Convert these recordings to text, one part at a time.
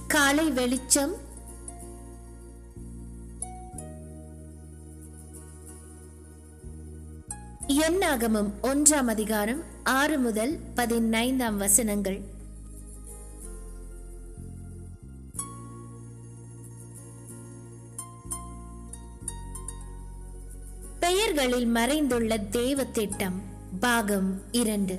காலை வெளிச்சம் எண்ணாகமம் ஒன்றாம் அதிகாரம் ஆறு முதல் பதினைந்தாம் வசனங்கள் பெயர்களில் மறைந்துள்ள தேவ திட்டம் பாகம் இரண்டு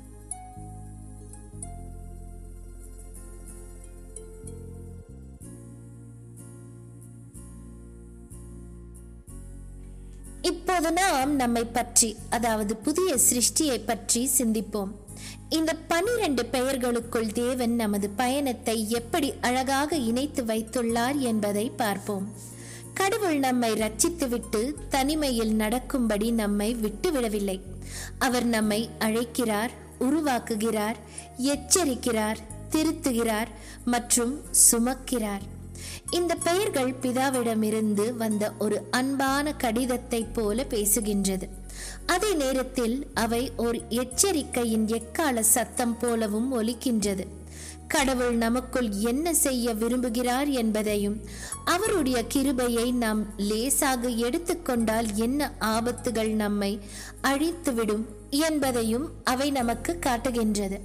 இப்போது நாம் நம்மை பற்றி அதாவது புதிய சிருஷ்டியை பற்றி சிந்திப்போம் இந்த பனிரெண்டு பெயர்களுக்குள் தேவன் நமது பயணத்தை எப்படி அழகாக இணைத்து வைத்துள்ளார் என்பதை பார்ப்போம் கடவுள் நம்மை ரட்சித்துவிட்டு தனிமையில் நடக்கும்படி நம்மை விட்டுவிடவில்லை அவர் நம்மை அழைக்கிறார் உருவாக்குகிறார் எச்சரிக்கிறார் திருத்துகிறார் மற்றும் சுமக்கிறார் இந்த பெயர்கள் பிதாவிடமிருந்து வந்த ஒரு அன்பான கடிதத்தை போல பேசுகின்றது அதே நேரத்தில் அவை ஒரு எச்சரிக்கையின் எக்கால சத்தம் போலவும் ஒலிக்கின்றது கடவுள் நமக்குள் என்ன செய்ய விரும்புகிறார் என்பதையும் அவருடைய கிருபையை நாம் லேசாக எடுத்துக்கொண்டால் என்ன ஆபத்துகள் நம்மை அழித்துவிடும் என்பதையும் அவை நமக்கு காட்டுகின்றது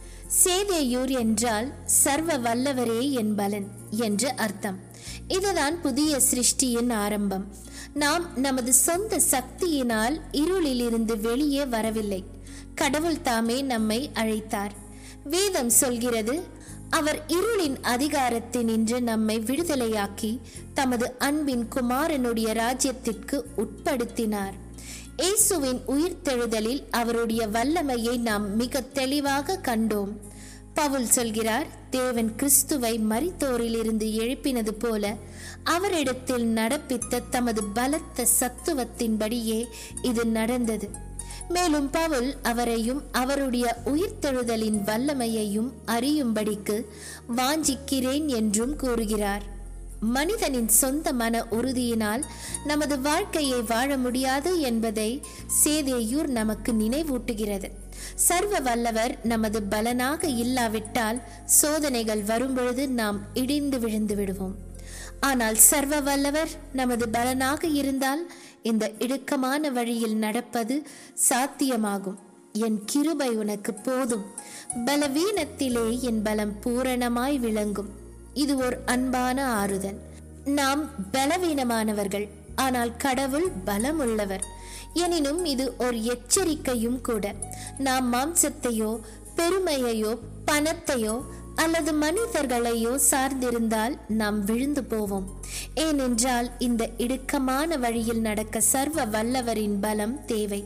சேதேயூர் என்றால் சர்வ வல்லவரே என் பலன் என்று அர்த்தம் இதுதான் புதிய சிருஷ்டியின் ஆரம்பம் நாம் நமது சொந்த சக்தியினால் இருளில் இருந்து வெளியே வரவில்லை கடவுள் தாமே நம்மை அழைத்தார் வேதம் சொல்கிறது அவர் இருளின் அதிகாரத்தினின்று நம்மை விடுதலையாக்கி தமது அன்பின் குமாரனுடைய ராஜ்யத்திற்கு உட்படுத்தினார் இயேசுவின் உயிர்த்தெழுதலில் அவருடைய வல்லமையை நாம் மிக தெளிவாக கண்டோம் பவுல் சொல்கிறார் தேவன் கிறிஸ்துவை மரித்தோரிலிருந்து எழுப்பினது போல அவரிடத்தில் நடப்பித்த தமது பலத்த சத்துவத்தின்படியே இது நடந்தது மேலும் பவுல் அவரையும் அவருடைய உயிர்த்தெழுதலின் வல்லமையையும் அறியும்படிக்கு வாஞ்சிக்கிறேன் என்றும் கூறுகிறார் மனிதனின் சொந்த மன உறுதியினால் நமது வாழ்க்கையை வாழ முடியாது என்பதை சேதேயூர் நமக்கு நினைவூட்டுகிறது சர்வ வல்லவர் நமது பலனாக இல்லாவிட்டால் சோதனைகள் வரும்பொழுது நாம் இடிந்து விழுந்து விடுவோம் ஆனால் சர்வ வல்லவர் நமது பலனாக இருந்தால் இந்த இடுக்கமான வழியில் நடப்பது சாத்தியமாகும் என் கிருபை உனக்கு போதும் பலவீனத்திலே என் பலம் பூரணமாய் விளங்கும் இது ஒரு அன்பான ஆறுதல் நாம் பலவீனமானவர்கள் ஆனால் கடவுள் பலமுள்ளவர் எனினும் இது ஒரு எச்சரிக்கையும் கூட நாம் மாம்சத்தையோ பெருமையையோ பணத்தையோ அல்லது மனிதர்களையோ சார்ந்திருந்தால் நாம் விழுந்து போவோம் ஏனென்றால் இந்த இடுக்கமான வழியில் நடக்க சர்வ வல்லவரின் பலம் தேவை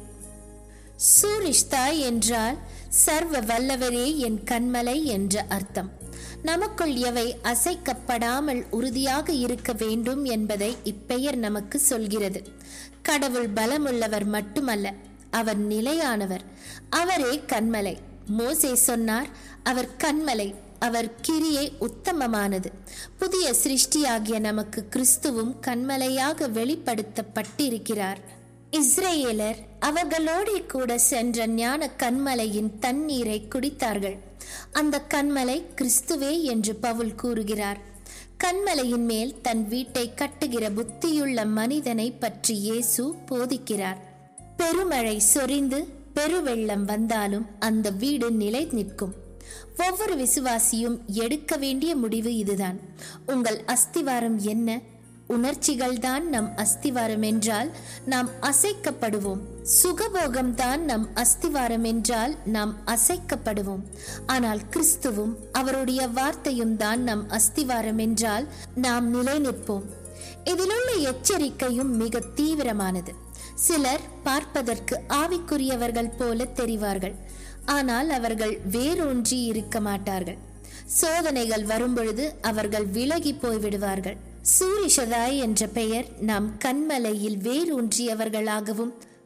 சூரிஷ்தா என்றால் சர்வ வல்லவரே என் கண்மலை என்ற அர்த்தம் நமக்குள் எவை அசைக்கப்படாமல் உறுதியாக இருக்க வேண்டும் என்பதை இப்பெயர் நமக்கு சொல்கிறது கடவுள் பலமுள்ளவர் மட்டுமல்ல அவர் நிலையானவர் அவரே கண்மலை மோசே சொன்னார் அவர் கண்மலை அவர் கிரியை உத்தமமானது புதிய சிருஷ்டியாகிய நமக்கு கிறிஸ்துவும் கண்மலையாக வெளிப்படுத்தப்பட்டிருக்கிறார் இஸ்ரேலர் அவர்களோடே கூட சென்ற ஞான கண்மலையின் தண்ணீரை குடித்தார்கள் அந்த கண்மலை கிறிஸ்துவே என்று பவுல் கூறுகிறார் கண்மலையின் மேல் தன் வீட்டை கட்டுகிற புத்தியுள்ள மனிதனை பற்றி இயேசு போதிக்கிறார் பெருமழை சொரிந்து பெருவெள்ளம் வந்தாலும் அந்த வீடு நிலை நிற்கும் ஒவ்வொரு விசுவாசியும் எடுக்க வேண்டிய முடிவு இதுதான் உங்கள் அஸ்திவாரம் என்ன உணர்ச்சிகள் தான் நம் அஸ்திவாரம் என்றால் நாம் அசைக்கப்படுவோம் சுகபோகம் தான் நம் அஸ்திவாரம் என்றால் நாம் அசைக்கப்படுவோம் ஆனால் கிறிஸ்துவும் அவருடைய வார்த்தையும் தான் நம் அஸ்திவாரம் என்றால் நாம் நிலை நிற்போம் இதிலுள்ள எச்சரிக்கையும் மிக தீவிரமானது சிலர் பார்ப்பதற்கு ஆவிக்குரியவர்கள் போல தெரிவார்கள் ஆனால் அவர்கள் வேரூன்றி இருக்க மாட்டார்கள் சோதனைகள் வரும்பொழுது அவர்கள் விலகி போய்விடுவார்கள் சூரிஷதாய் என்ற பெயர் நாம் கண்மலையில் வேரூன்றியவர்களாகவும்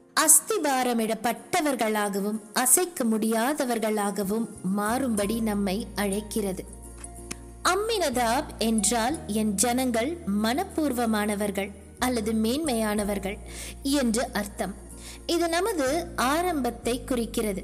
அஸ்திபாரமிடப்பட்டவர்களாகவும் அசைக்க முடியாதவர்களாகவும் மாறும்படி நம்மை அழைக்கிறது அம்மினதாப் என்றால் என் ஜனங்கள் மனப்பூர்வமானவர்கள் அல்லது மேன்மையானவர்கள் என்று அர்த்தம் இது நமது ஆரம்பத்தை குறிக்கிறது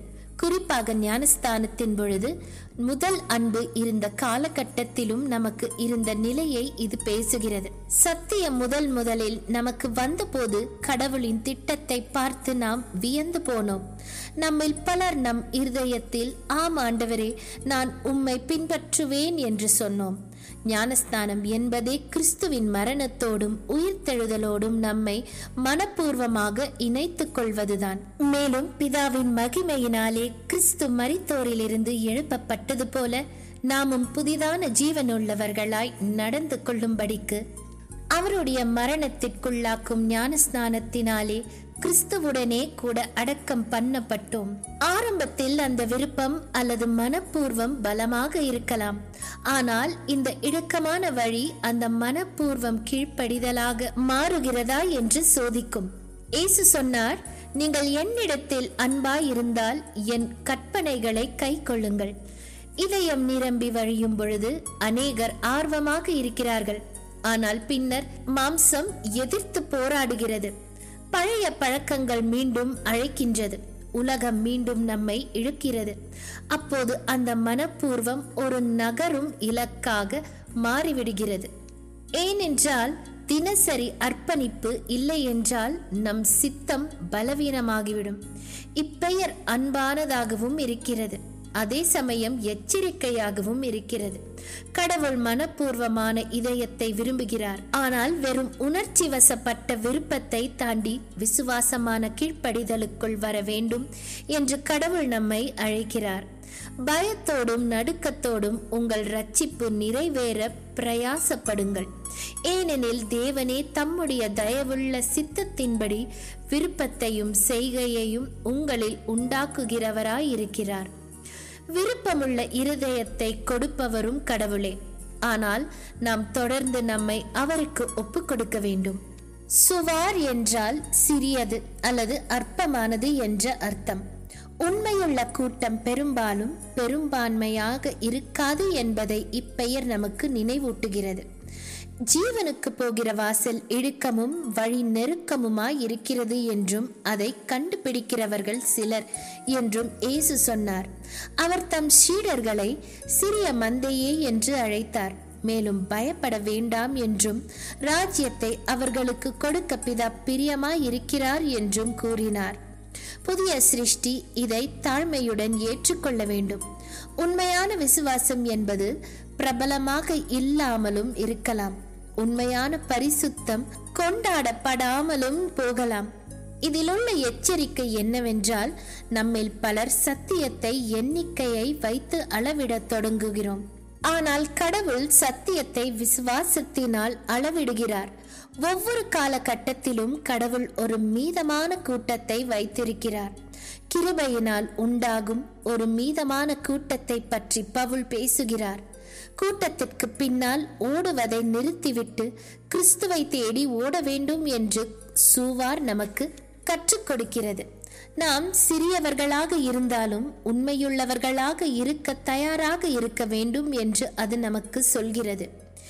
குறிப்பாக ஞானஸ்தானத்தின் பொழுது முதல் அன்பு இருந்த காலகட்டத்திலும் நமக்கு இருந்த நிலையை இது பேசுகிறது சத்தியம் முதல் முதலில் நமக்கு வந்தபோது கடவுளின் திட்டத்தை பார்த்து நாம் வியந்து போனோம் நம்மில் பலர் நம் இருதயத்தில் ஆம் ஆண்டவரே நான் உம்மை பின்பற்றுவேன் என்று சொன்னோம் ஞானஸ்தானம் என்பதே கிறிஸ்துவின் மரணத்தோடும் உயிர்த்தெழுதலோடும் நம்மை மனப்பூர்வமாக இணைத்துக் கொள்வதுதான் மேலும் பிதாவின் மகிமையினாலே கிறிஸ்து மரித்தோரிலிருந்து எழுப்பப்பட்டது போல நாமும் புதிதான ஜீவனுள்ளவர்களாய் நடந்து கொள்ளும்படிக்கு அவருடைய மரணத்திற்குள்ளாக்கும் ஞானஸ்நானத்தினாலே கிறிஸ்துவுடனே கூட அடக்கம் பண்ணப்பட்டோம் ஆரம்பத்தில் அந்த விருப்பம் அல்லது மனப்பூர்வம் பலமாக இருக்கலாம் ஆனால் இந்த இடுக்கமான வழி அந்த மனப்பூர்வம் கீழ்ப்படிதலாக மாறுகிறதா என்று சோதிக்கும் இயேசு சொன்னார் நீங்கள் என்னிடத்தில் அன்பாய் இருந்தால் என் கற்பனைகளை கை கொள்ளுங்கள் இதயம் நிரம்பி வழியும் பொழுது அநேகர் ஆர்வமாக இருக்கிறார்கள் ஆனால் பின்னர் மாம்சம் எதிர்த்து போராடுகிறது பழைய பழக்கங்கள் மீண்டும் அழைக்கின்றது உலகம் மீண்டும் நம்மை இழுக்கிறது அப்போது அந்த மனப்பூர்வம் ஒரு நகரும் இலக்காக மாறிவிடுகிறது ஏனென்றால் தினசரி அர்ப்பணிப்பு இல்லை என்றால் நம் சித்தம் பலவீனமாகிவிடும் இப்பெயர் அன்பானதாகவும் இருக்கிறது அதே சமயம் எச்சரிக்கையாகவும் இருக்கிறது கடவுள் மனப்பூர்வமான இதயத்தை விரும்புகிறார் ஆனால் வெறும் உணர்ச்சி வசப்பட்ட விருப்பத்தை தாண்டி விசுவாசமான கீழ்ப்படிதலுக்குள் வர வேண்டும் என்று கடவுள் நம்மை அழைக்கிறார் பயத்தோடும் நடுக்கத்தோடும் உங்கள் ரட்சிப்பு நிறைவேற பிரயாசப்படுங்கள் ஏனெனில் தேவனே தம்முடைய தயவுள்ள சித்தத்தின்படி விருப்பத்தையும் செய்கையையும் உங்களில் உண்டாக்குகிறவராயிருக்கிறார் விருப்பமுள்ள இருதயத்தை கொடுப்பவரும் கடவுளே ஆனால் நாம் தொடர்ந்து நம்மை அவருக்கு ஒப்புக் கொடுக்க வேண்டும் சுவார் என்றால் சிறியது அல்லது அற்பமானது என்ற அர்த்தம் உண்மையுள்ள கூட்டம் பெரும்பாலும் பெரும்பான்மையாக இருக்காது என்பதை இப்பெயர் நமக்கு நினைவூட்டுகிறது ஜீவனுக்கு போகிற வாசல் இழுக்கமும் வழி நெருக்கமுமாய் இருக்கிறது என்றும் அதை கண்டுபிடிக்கிறவர்கள் சிலர் என்றும் இயேசு சொன்னார் அவர் தம் சீடர்களை சிறிய மந்தையே என்று அழைத்தார் மேலும் பயப்பட வேண்டாம் என்றும் ராஜ்யத்தை அவர்களுக்கு கொடுக்க பிதா பிரியமாய் இருக்கிறார் என்றும் கூறினார் புதிய சிருஷ்டி இதை தாழ்மையுடன் ஏற்றுக்கொள்ள வேண்டும் உண்மையான விசுவாசம் என்பது பிரபலமாக இல்லாமலும் இருக்கலாம் உண்மையான பரிசுத்தம் கொண்டாடப்படாமலும் போகலாம் இதிலுள்ள எச்சரிக்கை என்னவென்றால் நம்மில் பலர் சத்தியத்தை எண்ணிக்கையை வைத்து அளவிடத் தொடங்குகிறோம் ஆனால் கடவுள் சத்தியத்தை விசுவாசத்தினால் அளவிடுகிறார் ஒவ்வொரு காலகட்டத்திலும் கடவுள் ஒரு மீதமான கூட்டத்தை வைத்திருக்கிறார் கிருபையினால் உண்டாகும் ஒரு மீதமான கூட்டத்தை பற்றி பவுல் பேசுகிறார் கூட்டத்திற்கு பின்னால் ஓடுவதை நிறுத்திவிட்டு கிறிஸ்துவை தேடி ஓட வேண்டும் என்று சூவார் நமக்கு கற்றுக் கொடுக்கிறது நாம் சிறியவர்களாக இருந்தாலும் உண்மையுள்ளவர்களாக இருக்க தயாராக இருக்க வேண்டும் என்று அது நமக்கு சொல்கிறது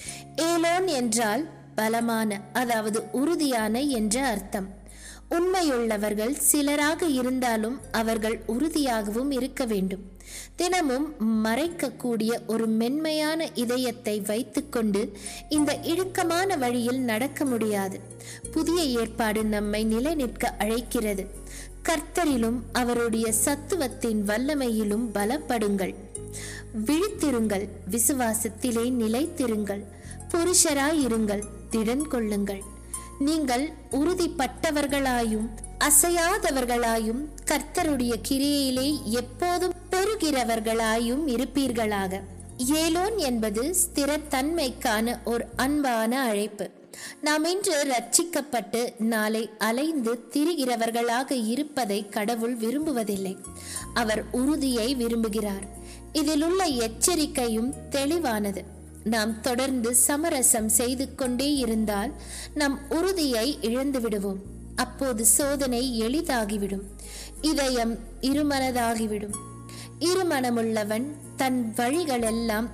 ஏலோன் என்றால் பலமான அதாவது உறுதியான என்ற அர்த்தம் உண்மையுள்ளவர்கள் சிலராக இருந்தாலும் அவர்கள் உறுதியாகவும் இருக்க வேண்டும் தினமும் மறைக்கக்கூடிய ஒரு மென்மையான இதயத்தை வைத்துக்கொண்டு இந்த இழுக்கமான வழியில் நடக்க முடியாது புதிய ஏற்பாடு நம்மை நிலைநிற்க அழைக்கிறது கர்த்தரிலும் அவருடைய சத்துவத்தின் வல்லமையிலும் பலப்படுங்கள் விழித்திருங்கள் விசுவாசத்திலே நிலைத்திருங்கள் புருஷராயிருங்கள் திடன் கொள்ளுங்கள் நீங்கள் உறுதிப்பட்டவர்களாயும் அசையாதவர்களாயும் கர்த்தருடைய கிரியையிலே எப்போதும் பெறுகிறவர்களாயும் இருப்பீர்களாக ஏலோன் என்பது ஸ்திரத்தன்மைக்கான ஒரு அன்பான அழைப்பு நாம் இன்று ரட்சிக்கப்பட்டு நாளை அலைந்து திரிகிறவர்களாக இருப்பதை கடவுள் விரும்புவதில்லை அவர் உறுதியை விரும்புகிறார் இதிலுள்ள எச்சரிக்கையும் தெளிவானது நாம் தொடர்ந்து சமரசம் செய்து கொண்டே இருந்தால் நம் உறுதியை இழந்து விடுவோம் அப்போது சோதனை எளிதாகிவிடும் இதயம் இருமனதாகிவிடும் இருமனமுள்ளவன் தன் வழிகளெல்லாம்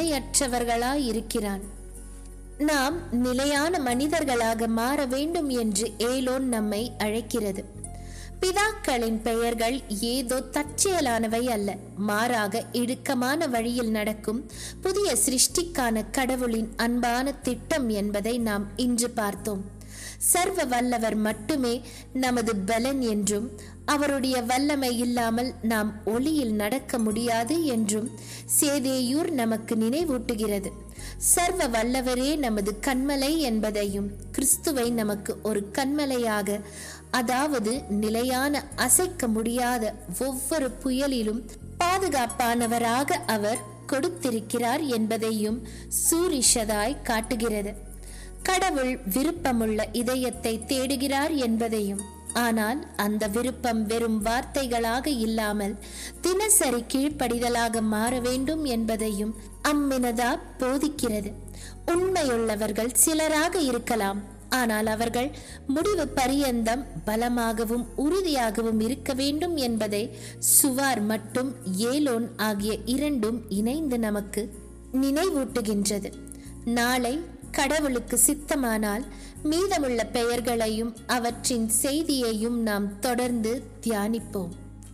நிலையற்றவர்களாயிருக்கிறான் நாம் நிலையான மனிதர்களாக மாற வேண்டும் என்று ஏலோன் நம்மை அழைக்கிறது பிதாக்களின் பெயர்கள் ஏதோ தற்செயலானவை அல்ல மாறாக இடுக்கமான வழியில் நடக்கும் புதிய சிருஷ்டிக்கான கடவுளின் அன்பான திட்டம் என்பதை நாம் இன்று பார்த்தோம் சர்வ வல்லவர் மட்டுமே நமது பலன் என்றும் அவருடைய வல்லமை இல்லாமல் நாம் ஒளியில் நடக்க முடியாது என்றும் சேதேயூர் நமக்கு நினைவூட்டுகிறது சர்வ வல்லவரே நமது கண்மலை என்பதையும் கிறிஸ்துவை நமக்கு ஒரு கண்மலையாக அதாவது நிலையான அசைக்க முடியாத ஒவ்வொரு புயலிலும் பாதுகாப்பானவராக அவர் கொடுத்திருக்கிறார் என்பதையும் சூரிஷதாய் காட்டுகிறது கடவுள் விருப்பமுள்ள இதயத்தை தேடுகிறார் என்பதையும் ஆனால் அந்த விருப்பம் வெறும் வார்த்தைகளாக இல்லாமல் தினசரி கீழ்ப்படிதலாக மாற வேண்டும் என்பதையும் அம்மினதா போதிக்கிறது உண்மையுள்ளவர்கள் சிலராக இருக்கலாம் ஆனால் அவர்கள் முடிவு பரியந்தம் பலமாகவும் உறுதியாகவும் இருக்க வேண்டும் என்பதை சுவார் மற்றும் ஏலோன் ஆகிய இரண்டும் இணைந்து நமக்கு நினைவூட்டுகின்றது நாளை கடவுளுக்கு சித்தமானால் மீதமுள்ள பெயர்களையும் அவற்றின் செய்தியையும் நாம் தொடர்ந்து தியானிப்போம்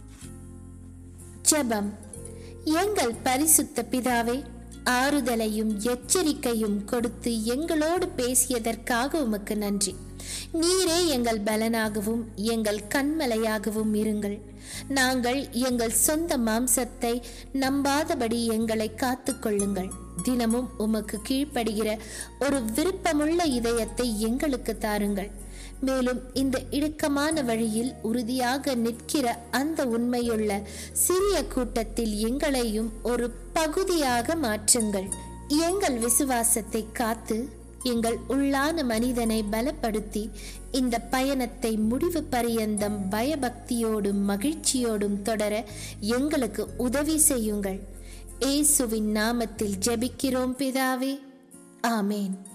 ஜெபம் எங்கள் பரிசுத்த பிதாவே ஆறுதலையும் எச்சரிக்கையும் கொடுத்து எங்களோடு பேசியதற்காக உமக்கு நன்றி நீரே எங்கள் பலனாகவும் எங்கள் கண்மலையாகவும் இருங்கள் நாங்கள் எங்கள் சொந்த மாம்சத்தை நம்பாதபடி எங்களை காத்து கொள்ளுங்கள் தினமும் உமக்கு கீழ்ப்படுகிற ஒரு விருப்பமுள்ள இதயத்தை எங்களுக்கு தாருங்கள் மேலும் இந்த இடுக்கமான வழியில் உறுதியாக நிற்கிற அந்த உண்மையுள்ள சிறிய கூட்டத்தில் எங்களையும் ஒரு பகுதியாக மாற்றுங்கள் எங்கள் விசுவாசத்தை காத்து எங்கள் உள்ளான மனிதனை பலப்படுத்தி இந்த பயணத்தை முடிவு பரியந்தம் பயபக்தியோடும் மகிழ்ச்சியோடும் தொடர எங்களுக்கு உதவி செய்யுங்கள் இயேசுவின் நாமத்தில் ஜெபிக்கிறோம் பிதாவே ஆமேன்